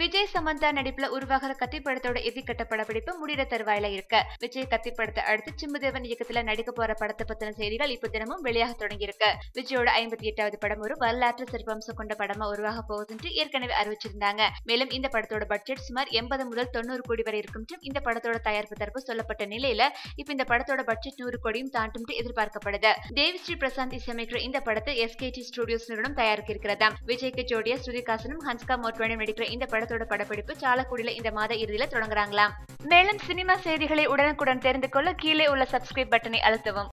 விஜய் சமந்தா நடிப்புல உருவாகிற கத்தி படத்தோட இறுதிக்கட்ட படப்பிடிப்பு முடிகிற தருவாயில இருக்கு விஜய் கத்தி படத்தை அடுத்து சிம்புதேவன் இயக்கத்துல நடிக்க போற படத்தை பத்தின செய்திகள் இப்ப தினமும் வெளியாக தொடங்கியிருக்கு விஜயோட ஐம்பத்தி எட்டாவது படம் ஒரு வரலாற்று சிறப்பம்சம் கொண்ட படமா உருவாக போகுது என்று ஏற்கனவே அறிவிச்சிருந்தாங்க மேலும் இந்த படத்தோட பட்ஜெட் சுமார் எண்பது முதல் தொண்ணூறு கோடி வரை இருக்கும் என்றும் இந்த படத்தோட தயாரிப்பு தரப்பு சொல்லப்பட்ட நிலையில இப்ப இந்த படத்தோட பட்ஜெட் நூறு கோடியும் தாண்டும் என்று எதிர்பார்க்கப்படுது தேவிஸ்ரீ பிரசாந்த் இசையமைக்கிற இந்த படத்தை எஸ்கேடி ஸ்டுடியோஸ் நிறுவனம் தயாரிக்க இருக்கிறதாம் விஜய்க்கு ஜோடியா ஸ்ருதிகாசனும் ஹன்ஸ்கா மோட்வானியும் நடிக்கிற இந்த படத்தோட படப்பிடிப்பு சாலக்குடியில இந்த மாத இறுதியில தொடங்குறாங்களாம் மேலும் சினிமா செய்திகளை உடனுக்குடன் தெரிந்து கொள்ள கீழே உள்ள சப்ஸ்கிரைப் பட்டனை அழுத்தவும்